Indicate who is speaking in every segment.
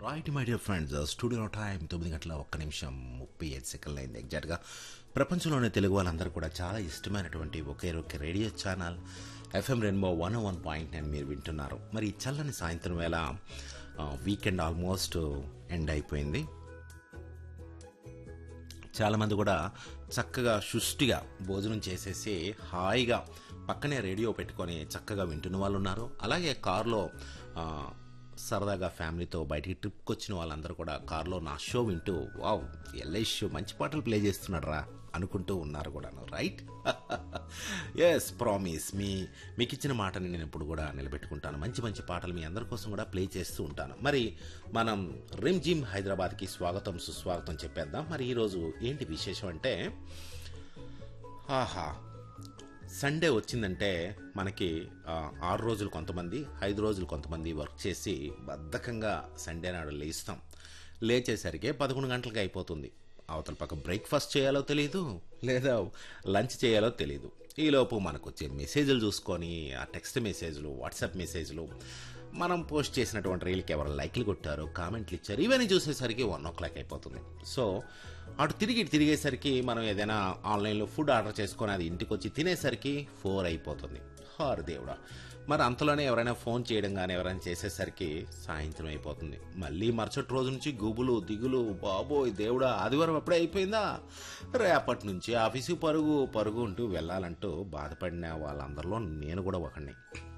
Speaker 1: right my dear friends studio time తొమ్మిది గంటల ఒక్క నిమిషం ముప్పై ఐదు సెకండ్లు అయింది ఎగ్జాక్ట్గా ప్రపంచంలోనే తెలుగు వాళ్ళందరూ కూడా చాలా ఇష్టమైనటువంటి ఒకే ఒకే radio channel FM rainbow one one point nine మీరు వింటున్నారు మరి ఈ చల్లని సాయంత్రం వేళ వీకెండ్ ఆల్మోస్ట్ ఎండ్ అయిపోయింది చాలామంది కూడా చక్కగా సుష్టిగా భోజనం చేసేసి హాయిగా పక్కనే రేడియో పెట్టుకొని చక్కగా వింటున్న వాళ్ళు ఉన్నారు అలాగే కారులో ఆ, సరదాగా ఫ్యామిలీతో బయటికి ట్రిప్కి వచ్చిన వాళ్ళందరూ కూడా కారులో నా షో వింటూ వావ్ ఎల్ఐ షో మంచి పాటలు ప్లే చేస్తున్నాడు రా అనుకుంటూ ఉన్నారు కూడాను రైట్ ఎస్ ప్రామిస్ మీ మీకు ఇచ్చిన మాటని నేను ఎప్పుడు కూడా నిలబెట్టుకుంటాను మంచి మంచి పాటలు మీ అందరి కోసం కూడా ప్లే చేస్తూ ఉంటాను మరి మనం రిమ్ జిమ్ హైదరాబాద్కి స్వాగతం సుస్వాగతం చెప్పేద్దాం మరి ఈరోజు ఏంటి విశేషం అంటే ఆహా సండే వచ్చిందంటే మనకి ఆ, ఆరు రోజులు కొంతమంది ఐదు రోజులు కొంతమంది వర్క్ చేసి బద్ధకంగా సండే నాడు లేస్తాం లేచేసరికి పదకొండు గంటలకి అయిపోతుంది అవతల పక్క బ్రేక్ఫాస్ట్ చేయాలో తెలియదు లేదా లంచ్ చేయాలో తెలియదు ఈలోపు మనకు వచ్చే మెసేజ్లు చూసుకొని ఆ టెక్స్ట్ మెసేజ్లు వాట్సాప్ మెసేజ్లు మనం పోస్ట్ చేసినటువంటి రీల్కి ఎవరు లైక్లు కొట్టారు కామెంట్లు ఇచ్చారు ఇవన్నీ చూసేసరికి వన్ ఓ క్లాక్ అయిపోతుంది సో అటు తిరిగి ఇటు తిరిగేసరికి మనం ఏదైనా ఆన్లైన్లో ఫుడ్ ఆర్డర్ చేసుకొని అది ఇంటికి వచ్చి తినేసరికి ఫోర్ అయిపోతుంది హారు దేవుడా మరి అంతలోనే ఎవరైనా ఫోన్ చేయడం కానీ ఎవరైనా చేసేసరికి సాయంత్రం అయిపోతుంది మళ్ళీ మరుసటి రోజు నుంచి గుబులు దిగులు బాబోయ్ దేవుడా ఆదివారం అప్పుడే అయిపోయిందా రేపటి నుంచి ఆఫీసు పరుగు పరుగు ఉంటూ వెళ్ళాలంటూ బాధపడిన వాళ్ళందరిలో నేను కూడా ఒకడిని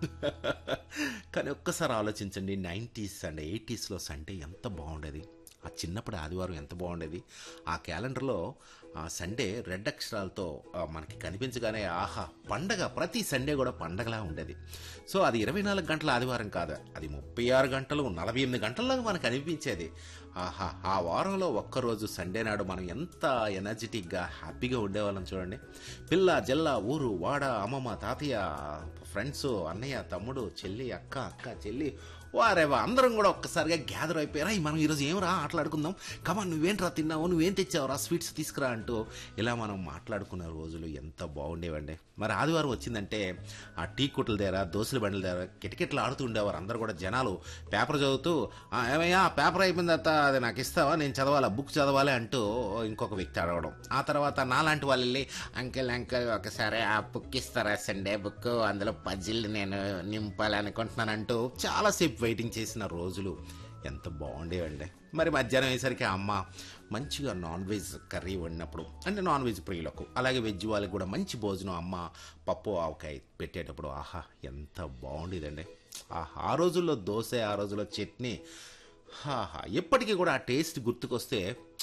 Speaker 1: కానీ ఒక్కసారి ఆలోచించండి నైంటీస్ అండ్ ఎయిటీస్లో సండే ఎంత బాగుండేది ఆ చిన్నప్పుడు ఆదివారం ఎంత బాగుండేది ఆ క్యాలెండర్లో ఆ సండే రెడ్ అక్షరాలతో ఆ, మనకి కనిపించగానే ఆహా పండగ ప్రతి సండే కూడా పండగలా ఉండేది సో అది ఇరవై నాలుగు గంటల ఆదివారం కాదు అది ముప్పై ఆరు గంటలు నలభై ఎనిమిది గంటల్లాగా మనకు అనిపించేది ఆహా ఆ వారంలో ఒక్కరోజు సండే నాడు మనం ఎంత ఎనర్జెటిక్గా హ్యాపీగా ఉండేవాళ్ళం చూడండి పిల్ల జల్ల ఊరు వాడ అమ్మమ్మ తాతయ్య ఫ్రెండ్స్ అన్నయ్య తమ్ముడు చెల్లి అక్క అక్క చెల్లి వారేవా అందరం కూడా ఒక్కసారిగా గ్యాదర్ అయిపోయారా మనం ఈరోజు ఏం రా ఆటలాడుకుందాం కమా నువ్వేంట్రా తిన్నావు నువ్వేం తెచ్చావురా స్వీట్స్ తీసుకురా అంటూ ఇలా మనం మాట్లాడుకున్న రోజులు ఎంత బాగుండేవండి మరి ఆదివారం వచ్చిందంటే ఆ టీ కొట్ల దగ్గర దోశల బండ్ల దగ్గర కిటకిటలు ఆడుతూ ఉండేవారు అందరూ కూడా జనాలు పేపర్ చదువుతూ "ఆ, ఏమయ్యా పేపర్ అయిపోయిన తర్వాత అది నాకు ఇస్తావా నేను చదవాలా బుక్ చదవాలి అంటూ ఇంకొక వ్యక్తి అడగడం ఆ తర్వాత నాలాంటి వాళ్ళు వెళ్ళి అంకెల్ అంకెల్ ఒకసారి ఆ బుక్ ఇస్తారా సండే బుక్ అందులో పజిల్ నేను నింపాలనుకుంటున్నానంటూ చాలాసేపు వెయిటింగ్ చేసిన రోజులు ఎంత బాగుండేవండి మరి మధ్యాహ్నం అయ్యేసరికి అమ్మ మంచిగా నాన్ వెజ్ కర్రీ వండినప్పుడు అంటే నాన్ వెజ్ ప్రియులకు అలాగే వెజ్ వాళ్ళకి కూడా మంచి భోజనం అమ్మ పప్పు ఆవకాయ పెట్టేటప్పుడు ఆహా ఎంత బాగుండేదండి ఆహా ఆ రోజుల్లో దోశ ఆ రోజుల్లో చట్నీ ఆహా ఎప్పటికీ కూడా ఆ టేస్ట్ గుర్తుకొస్తే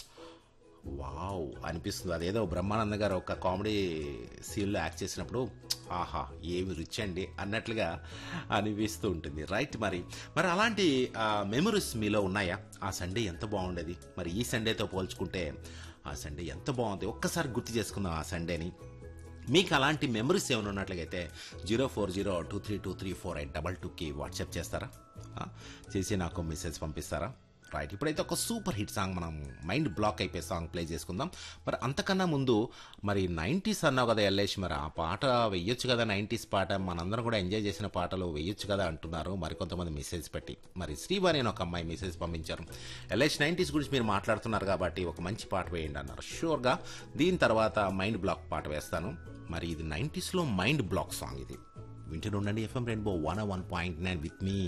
Speaker 1: వావ్ అనిపిస్తుంది అదేదో బ్రహ్మానంద గారు ఒక కామెడీ సీన్లో యాక్ట్ చేసినప్పుడు ఆహా ఏమి రుచి అండి అన్నట్లుగా అనిపిస్తూ ఉంటుంది రైట్ మరి మరి అలాంటి మెమరీస్ మీలో ఉన్నాయా ఆ సండే ఎంత బాగుండేది మరి ఈ సండేతో పోల్చుకుంటే ఆ సండే ఎంత బాగుంది ఒక్కసారి గుర్తు చేసుకుందాం ఆ సండేని మీకు అలాంటి మెమరీస్ ఏమైనా ఉన్నట్లయితే zero four zero two three two three four eight double టూకి వాట్సాప్ చేస్తారా ఆ, చేసి నాకు మెసేజ్ పంపిస్తారా రైట్ ఇప్పుడైతే ఒక సూపర్ హిట్ సాంగ్ మనం మైండ్ బ్లాక్ అయిపోయే సాంగ్ ప్లే చేసుకుందాం మరి అంతకన్నా ముందు మరి నైంటీస్ అన్నావు కదా ఎల్లేష్ మరి ఆ పాట వెయ్యొచ్చు కదా నైంటీస్ పాట మనందరం కూడా ఎంజాయ్ చేసిన పాటలు వెయ్యొచ్చు కదా అంటున్నారు మరి కొంతమంది మెసేజ్ పెట్టి మరి శ్రీవాణి అని ఒక అమ్మాయి మెసేజ్ పంపించారు ఎల్ఐష్ నైంటీస్ గురించి మీరు మాట్లాడుతున్నారు కాబట్టి ఒక మంచి పాట వేయండి అన్నారు షూర్గా దీని తర్వాత మైండ్ బ్లాక్ పాట వేస్తాను మరి ఇది నైంటీస్లో మైండ్ బ్లాక్ సాంగ్ ఇది వింటుండండి FM rainbow one one point nine with me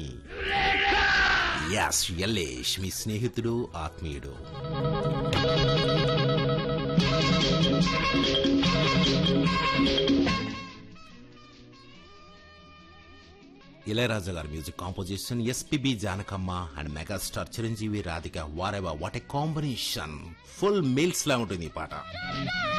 Speaker 1: as Yellesh మీ స్నేహితుడు ఆత్మీయుడు ఇళయరాజా గారి music composition SPB Janakamma and megastar Chiranjeevi Radhika వారెవా what a combination full meals లా ఉంటుంది ఈ పాట